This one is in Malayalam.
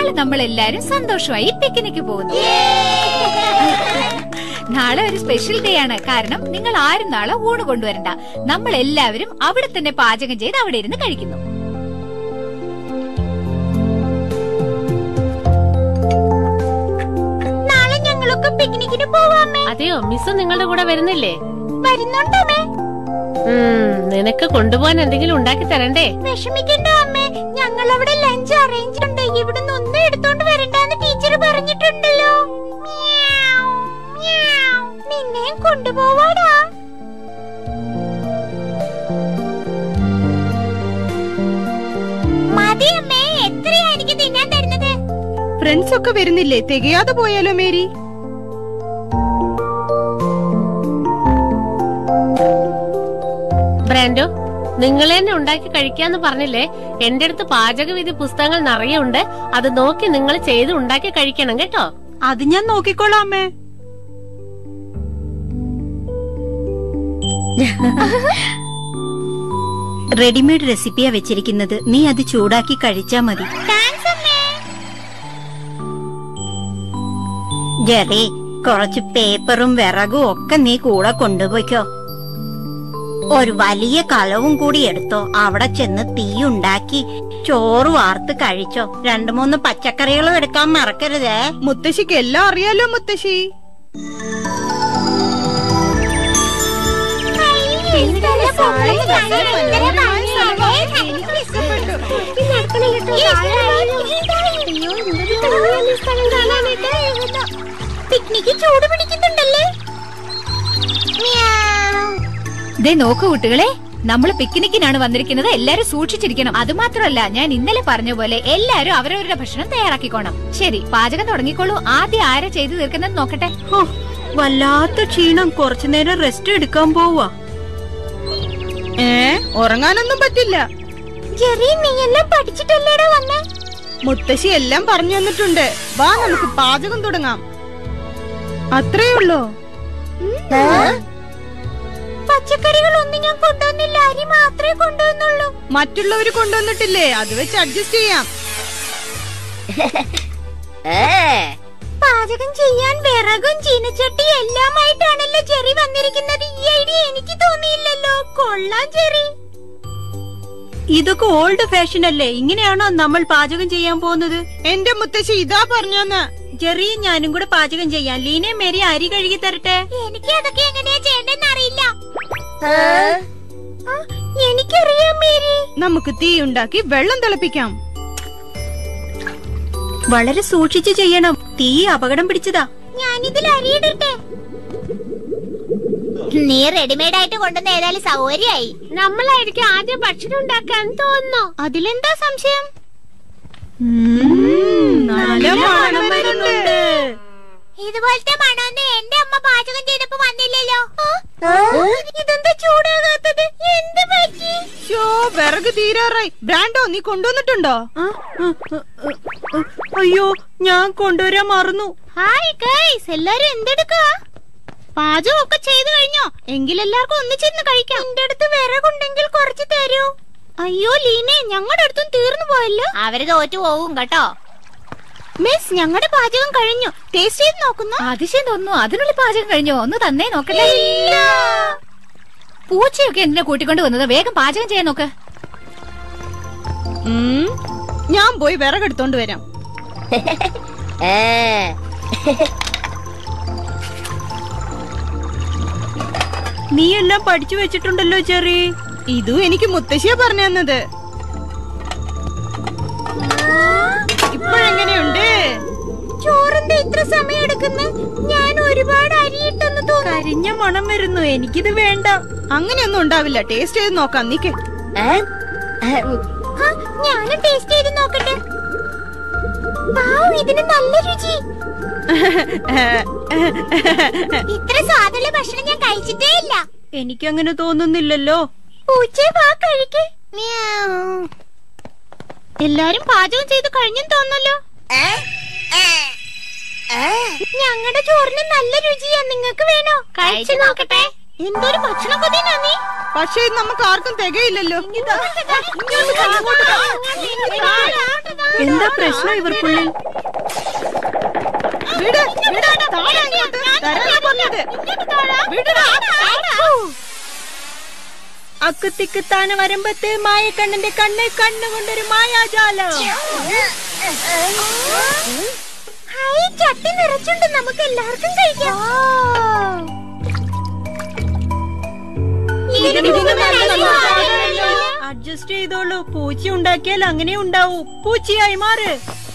നാളെ നമ്മൾ എല്ലാരും സന്തോഷമായി പിക്നിക്ക് പോകുന്നു നാളെ ഒരു സ്പെഷ്യൽ ഡേ ആണ് കാരണം നിങ്ങൾ ആരും നാളെ ഊണ് കൊണ്ടുവരണ്ട നമ്മൾ എല്ലാവരും അവിടെ തന്നെ പാചകം ചെയ്ത് അവിടെ ഇരുന്ന് കഴിക്കുന്നു നാളെ ഞങ്ങളൊക്കെ പിക്നിക്കിന് പോവാമേ അതെയോ മിസ് നിങ്ങളുടെ കൂടെ വരുന്നില്ലേ വരുന്നുണ്ടമ്മേ ഉം, നിനക്ക് കൊണ്ടുപോകാൻ എന്തെങ്കിലും ഉണ്ടാക്കി തരണ്ടേ വിഷമിക്കണ്ട അമ്മേ ഞങ്ങൾ അവിടെ ലഞ്ച് അറേഞ്ച് ഉണ്ട് ഇവിടുന്ന് ഒന്നും എടുത്തോണ്ട് വരണ്ടെന്ന് ടീച്ചർ പറഞ്ഞിട്ടുണ്ടല്ലോ മ്യാവ്, മ്യാവ്. നിന്നെയും കൊണ്ടുപോവാടാ മതി അമ്മേ എത്രയാ എനിക്ക് തിന്നാൻ തരുന്നത് ഫ്രണ്ട്സ് ഒക്കെ വരുന്നില്ലേ തികയാതെ പോയാലോ മേരി ബ്രാൻഡോ നിങ്ങൾ തന്നെ ഉണ്ടാക്കി കഴിക്കാന്ന് പറഞ്ഞില്ലേ എന്റെ അടുത്ത് പാചകവിധി പുസ്തകങ്ങൾ നിറയെ ഉണ്ട് അത് നോക്കി നിങ്ങൾ ചെയ്ത് ഉണ്ടാക്കി കഴിക്കണം കേട്ടോ അത് ഞാൻ നോക്കിക്കോളാം അമ്മേ റെഡിമെയ്ഡ് റെസിപ്പിയാ വെച്ചിരിക്കുന്നത് നീ അത് ചൂടാക്കി കഴിച്ചാ മതി താങ്ക്സ് അമ്മേ ജെറി കുറച്ച് പേപ്പറും വിറകും ഒക്കെ നീ കൂടെ കൊണ്ടുപോയിക്കോ ഒരു വലിയ കലവും കൂടി എടുത്തോ അവിടെ ചെന്ന് തീ ഉണ്ടാക്കി ചോറ് വാർത്ത് കഴിച്ചോ രണ്ടു മൂന്ന് പച്ചക്കറികളും എടുക്കാൻ മറക്കരുതേ മുത്തശ്ശിക്ക് എല്ലാം അറിയാലോ മുത്തശ്ശി പിക്നിക്ക് ചൂട് പിടിക്കുന്നുണ്ടല്ലേ മ്യാവ്. ദേ നോക്കൂ കുട്ടികളെ നമ്മൾ പിക്നിക്കിനാണ് വന്നിരിക്കുന്നത് എല്ലാരും സൂക്ഷിച്ചിരിക്കണം അത് മാത്രമല്ല ഞാൻ ഇന്നലെ പറഞ്ഞ പോലെ എല്ലാരും അവരവരുടെ ഭക്ഷണം തയ്യാറാക്കിക്കോണം ശരി പാചകം തുടങ്ങിക്കോളൂ ആദ്യം ആരാ ചെയ്തു തീർക്കുന്നത് നോക്കട്ടെ ഹോ, വല്ലാത്ത ക്ഷീണം കുറച്ചു നേരം റെസ്റ്റ് എടുക്കാൻ പോവാ ഏ ഉറങ്ങാനൊന്നും പറ്റില്ല ജെറി നീ എല്ലാം പഠിച്ചിട്ടല്ലേടാ വന്നേ മുത്തശ്ശി എല്ലാം പറഞ്ഞു തന്നിട്ടുണ്ട് വാ നമുക്ക് പാചകം തുടങ്ങാം അത്രേ ഉള്ളോ പച്ചക്കറികളൊന്നും ഞാൻ കൊണ്ടുവന്നില്ല അരി മാത്രമേ കൊണ്ടുവന്നുള്ളൂ മറ്റുള്ളവര് കൊണ്ടുവന്നിട്ടില്ലേ അത് വെച്ച് അഡ്ജസ്റ്റ് ചെയ്യാം പാചകം ചെയ്യാൻ വിറകും ചീനച്ചട്ടി എല്ലാമായിട്ടാണല്ലോ ചെറി വന്നിരിക്കുന്നത് ഈ ഐഡിയ എനിക്ക് തോന്നിയില്ലല്ലോ കൊള്ളാം ചെറി ഇതൊക്കെ ഓൾഡ് ഫാഷൻ അല്ലേ ഇങ്ങനെയാണോ നമ്മൾ പാചകം ചെയ്യാൻ പോകുന്നത് എന്റെ മുത്തശ്ശി ഇതാ പറഞ്ഞെന്ന് ജെറിയും ഞാനും കൂടെ പാചകം ചെയ്യാം ലീനയും മേരി അരി കഴുകി തരട്ടെ എനിക്ക് അതൊക്കെ എങ്ങനെയാ ചെയ്യണ്ടെന്ന് അറിയില്ല ആ, എനിക്കറിയാം മേരി നമുക്ക് തീ ഉണ്ടാക്കി വെള്ളം തിളപ്പിക്കാം വളരെ സൂക്ഷിച്ചു ചെയ്യണം തീ അപകടം പിടിച്ചതാ ഞാനിതിൽ അരിയിടട്ടെ നീ റെഡിമെയ്ഡ് ആയിട്ട് കൊണ്ടുവന്ന ഏതായാലും സൗകര്യമായി നമ്മളായിരിക്കും ആദ്യം ഭക്ഷണം ഉണ്ടാക്കാൻ തോന്നുന്നു അതിലെന്താ സംശയം നല്ല മണം വരുന്നുണ്ട് ഇതുപോലത്തെ മണമൊന്നും എന്റെ അമ്മ പാചകം ചെയ്തപ്പോ വന്നില്ലല്ലോ ആ? ഇതെന്താ ചൂടാകാത്തത് എന്ത് പറ്റി ഷോ വിറക് തീരാറായി ബ്രാൻഡോ നീ കൊണ്ടുവന്നിട്ടുണ്ടോ ആ, ആ, ആ, ആ, അയ്യോ ഞാൻ കൊണ്ടുവരാൻ മറന്നു ഹായ് ഗൈസ് എല്ലാരും എന്തെടുക്കാ പാചകം ഒക്കെ ചെയ്തു കഴിഞ്ഞോ എങ്കിൽ എല്ലാവർക്കും ഒന്നിച്ചിരുന്ന് കഴിക്കാം എന്റെ അടുത്ത് വിറകുണ്ടെങ്കിൽ കുറച്ച് തരൂ അയ്യോ ലീനെ ഞങ്ങളുടെ അടുത്തും തീർന്നു പോയല്ലോ അവര് തോറ്റു പോകും കേട്ടോ മിസ് ഞങ്ങളുടെ പാചകം കഴിഞ്ഞു ടേസ്റ്റ് ചെയ്ത് നോക്കുന്നു അതിശയം തോന്നുന്നു അതിനുള്ളിൽ പാചകം കഴിഞ്ഞോ ഒന്ന് തന്നേ നോക്കട്ടെ പൂച്ചയൊക്കെ എന്തിനാ കൂട്ടിക്കൊണ്ട് വന്നത് വേഗം പാചകം ചെയ്യാൻ നോക്ക് ഉം, ഞാൻ പോയി വിറകെടുത്തോണ്ട് വരാം നീ എല്ലാം പഠിച്ചു വെച്ചിട്ടുണ്ടല്ലോ ചെറി ഇതും എനിക്ക് മുത്തശ്ശിയാ പറഞ്ഞു തന്നത് ഇപ്പോഴെങ്ങനെയുണ്ട് ചോറിന്റെ ഇത്ര സമയം എടുക്കുന്നു ഞാൻ ഒരുപാട് അരിയിട്ടെന്ന് തോന്നുന്നു കരിഞ്ഞ മണം വരുന്നു എനിക്കിത് വേണ്ട അങ്ങനെയൊന്നും ഉണ്ടാവില്ല ടേസ്റ്റ് ചെയ്ത് നോക്കാം നീക്ക് ആ, ഞാനും ടേസ്റ്റ് ചെയ്ത് നോക്കട്ടെ വാവ്, ഇതിന് നല്ല രുചി ഇത്ര സ്വാദുള്ള ഭക്ഷണം ഞാൻ കഴിച്ചിട്ടേ ഇല്ല എനിക്കങ്ങനെ തോന്നുന്നില്ലല്ലോ പൂച്ചേ വാ കഴിക്ക് എല്ലാരും പാചകം ചെയ്ത് കഴിഞ്ഞെന്ന് തോന്നല്ലോ ഞങ്ങളുടെ ചോറിന് നല്ല രുചിയാ നിങ്ങൾക്ക് വേണോ കഴിച്ചു നോക്കട്ടെ എന്തൊരു ഭക്ഷണ കൊതിനാ നീ പക്ഷേ ഇത് നമുക്ക് ആർക്കും തികയില്ലല്ലോ എന്താ പ്രശ്നം ഇവർക്കുള്ളിൽ വിട്, വിട്, താഴെ അങ്ങോട്ട്. തരാനാ പറഞ്ഞത്. വിടെടാ. അക്കുത്തിക്ക് താന വരുമ്പത്ത് മായക്കണ്ണന്റെ കണ്ണ് കണ്ണുകൊണ്ടൊരു മായാജാലം ചട്ടി നിറച്ചുണ്ട് നമുക്ക് എല്ലാവർക്കും കഴിക്കാം അഡ്ജസ്റ്റ് ചെയ്തോളൂ പൂച്ച ഉണ്ടാക്കിയാൽ അങ്ങനെ ഉണ്ടാവൂ പൂച്ചയായി മാറ്